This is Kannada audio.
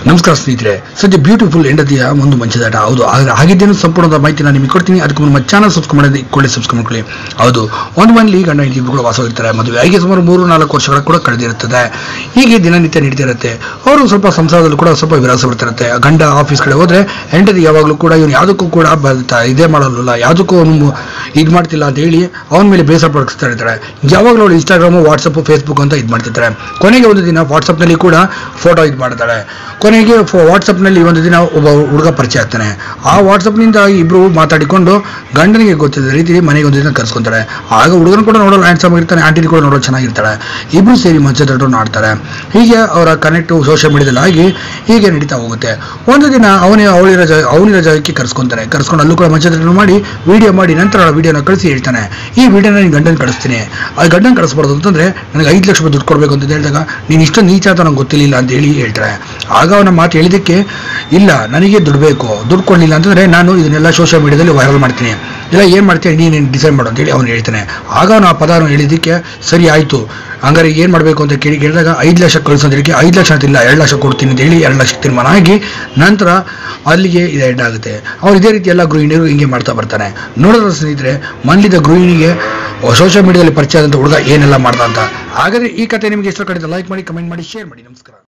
ನಮಸ್ಕಾರ ಸ್ನೇಹಿತರೆ ಸದ್ಯ ಬ್ಯೂಟಿಫುಲ್ ಹೆಂಡತಿಯ ಒಂದು ಮಂಚದಾಟ ಹೌದು ಆದರೆ ಆಗಿದ್ದೇನು ಸಂಪೂರ್ಣದ ಮಾಹಿತಿ ನಾನು ನಿಮಗೆ ಕೊಡ್ತೀನಿ ಅದಕ್ಕೆ ನಮ್ಮ ಚಾನಲ್ ಸಬ್ಸ್ಕ್ರೈಬ್ ಮಾಡೋದು ಇಕ್ಕೊಳ್ಳಿ ಸಬ್ಸ್ಕ್ರೈಬ್ ಮಾಡ್ಕೊಳ್ಳಿ ಹೌದು ಒಂದು ಮನೇಲಿ ಗಂಡ ಹೆಂಡತಿ ಇಬ್ರು ಕೂಡ ವಾಸವಾಗಿರ್ತಾರೆ ಮದುವೆ ಆಗಿ ಸುಮಾರು ಮೂರು ನಾಲ್ಕು ವರ್ಷಗಳ ಕೂಡ ಕಳೆದಿರುತ್ತದೆ ಹೀಗೆ ದಿನನಿತ್ಯ ನಡೀತಿರುತ್ತೆ ಅವರು ಸ್ವಲ್ಪ ಸಂಸಾರದಲ್ಲೂ ಕೂಡ ಸ್ವಲ್ಪ ವಿರಾಸ ಬರ್ತಿರುತ್ತೆ ಗಂಡ ಆಫೀಸ್ ಕಡೆ ಹೋದ್ರೆ ಹೆಂಡತಿ ಯಾವಾಗಲೂ ಕೂಡ ಇವನು ಯಾವುದಕ್ಕೂ ಕೂಡ ಬರ್ತಾ ಇದೇ ಮಾಡಲ್ಲ ಯಾವುದಕ್ಕೂ ಅವನು ಇದು ಮಾಡ್ತಿಲ್ಲ ಅಂತ ಹೇಳಿ ಅವನ ಮೇಲೆ ಬೇಸರ ಪಡಿಸ್ತಾ ಇರ್ತಾರೆ ಯಾವಾಗಲೂ ಅವಳು ಇನ್ಸ್ಟಾಗ್ರಾಮು ವಾಟ್ಸಪ್ ಫೇಸ್ಬುಕ್ ಅಂತ ಇದು ಮಾಡ್ತಿರ್ತಾರೆ ಕೊನೆಗೆ ಒಂದು ದಿನ ವಾಟ್ಸಪ್ನಲ್ಲಿ ಕೂಡ ಫೋಟೋ ಇದು ಮಾಡ್ತಾಳೆ ಕೊನೆಗೆ ವಾಟ್ಸಪ್ನಲ್ಲಿ ಒಂದು ದಿನ ಒಬ್ಬ ಹುಡುಗ ಪರಿಚಯ ಆಗ್ತಾನೆ ಆ ವಾಟ್ಸಪ್ನಿಂದ ಇಬ್ರು ಮಾತಾಡಿಕೊಂಡು ಗಂಡನಿಗೆ ಗೊತ್ತಿದ್ದ ರೀತಿ ಮನೆಗೆ ಒಂದು ದಿನ ಕರ್ಸ್ಕೊಂತಾರೆ ಆಗ ಹುಡುಗನ ಕೂಡ ನೋಡೋದು ಹ್ಯಾಂಡ್ಸಮ್ ಆಗಿರ್ತಾನೆ ಆಂಟಿನ ಕೂಡ ನೋಡೋದು ಚೆನ್ನಾಗಿರ್ತಾಳೆ ಇಬ್ರು ಸೇರಿ ಮಂಚದಟ್ಟು ಆಡ್ತಾರೆ ಹೀಗೆ ಅವರ ಕನೆಕ್ಟ್ ಸೋಷಿಯಲ್ ಮೀಡಿಯಾದಲ್ಲಿ ಆಗಿ ಹೀಗೆ ನಡೀತಾ ಹೋಗುತ್ತೆ ಒಂದು ದಿನ ಅವನೇ ಅವಳಿರೋ ಜಾಗ ಅವನಿರೋ ಜಾಗಕ್ಕೆ ಕರ್ಸ್ಕೊಂತಾರೆ ಕರ್ಸ್ಕೊಂಡು ಅಲ್ಲೂ ಕೂಡ ಮಂಚದಟ್ಟು ಮಾಡಿ ವಿಡಿಯೋ ಮಾಡಿ ನಂತರ ಆ ವಿಡಿಯೋನ ಕಳಿಸಿ ಹೇಳ್ತಾನೆ ಈ ವಿಡಿಯೋನ ನೀನು ಗಂಡನ ಕಳಿಸ್ತೀನಿ ಆ ಗಂಡನ ಕಳಿಸ್ಬಾರ್ದು ಅಂತಂದ್ರೆ ನನಗೆ ಐದು ಲಕ್ಷ ರೂಪಾಯಿ ದುಡ್ಡು ಕೊಡಬೇಕು ಅಂತ ಹೇಳಿದಾಗ ನೀನು ಇಷ್ಟು ನೀಚ ಅಂತ ನಂಗೆ ಗೊತ್ತಿಲ್ಲ ಅಂತ ಹೇಳಿ ಹೇಳ್ತಾರೆ ಆಗ ಅವನ ಮಾತು ಹೇಳಿದ್ದಕ್ಕೆ ಇಲ್ಲ ನನಗೆ ದುಡ್ಡು ಬೇಕು ದುಡ್ಡು ಕೊಡಲಿಲ್ಲ ಅಂತಂದ್ರೆ ನಾನು ಇದನ್ನೆಲ್ಲ ಸೋಷಿಯಲ್ ಮೀಡಿಯಾದಲ್ಲಿ ವೈರಲ್ ಮಾಡ್ತೀನಿ ಇಲ್ಲ ಏನು ಮಾಡ್ತೀನಿ ನೀನು ಡಿಸೈಡ್ ಮಾಡು ಅಂತೇಳಿ ಅವನು ಹೇಳ್ತಾನೆ ಆಗ ಅವನು ಆ ಪದ ಹೇಳಿದ್ದಕ್ಕೆ ಸರಿ ಆಯಿತು ಹಂಗಾರೆ ಏನು ಮಾಡಬೇಕು ಅಂತ ಕೇಳಿ ಕೇಳಿದಾಗ ಐದು ಲಕ್ಷ ಕಳಿಸೋ ಅಂತ ಹೇಳಿ ಐದು ಲಕ್ಷ ಅಂತಿಲ್ಲ ಎರಡು ಲಕ್ಷ ಕೊಡ್ತೀನಿ ಅಂತ ಹೇಳಿ ಎರಡು ಲಕ್ಷ ತೀರ್ಮಾನ ಆಗಿ ನಂತರ ಅಲ್ಲಿಗೆ ಇದು ಎಂಡ್ ಆಗುತ್ತೆ ಅವ್ರು ಇದೇ ರೀತಿ ಎಲ್ಲ ಗೃಹಿಣಿಯರು ಹಿಂಗೆ ಮಾಡ್ತಾ ಬರ್ತಾನೆ ನೋಡಿದ್ರೆ ಸ್ನೇಹಿತರೆ ಮನಲಿದ ಗೃಹಿಣಿಗೆ ಸೋಷಿಯಲ್ ಮೀಡಿಯಾದಲ್ಲಿ ಪರಿಚಯ ಆದಂಥ ಹುಡುಗ ಏನೆಲ್ಲ ಮಾಡ್ದ ಅಂತ ಹಾಗಾದ್ರೆ ಈ ಕತೆ ನಿಮಗೆ ಇಷ್ಟ ಕಡಿದ ಲೈಕ್ ಮಾಡಿ ಕಮೆಂಟ್ ಮಾಡಿ ಶೇರ್ ಮಾಡಿ ನಮಸ್ಕಾರ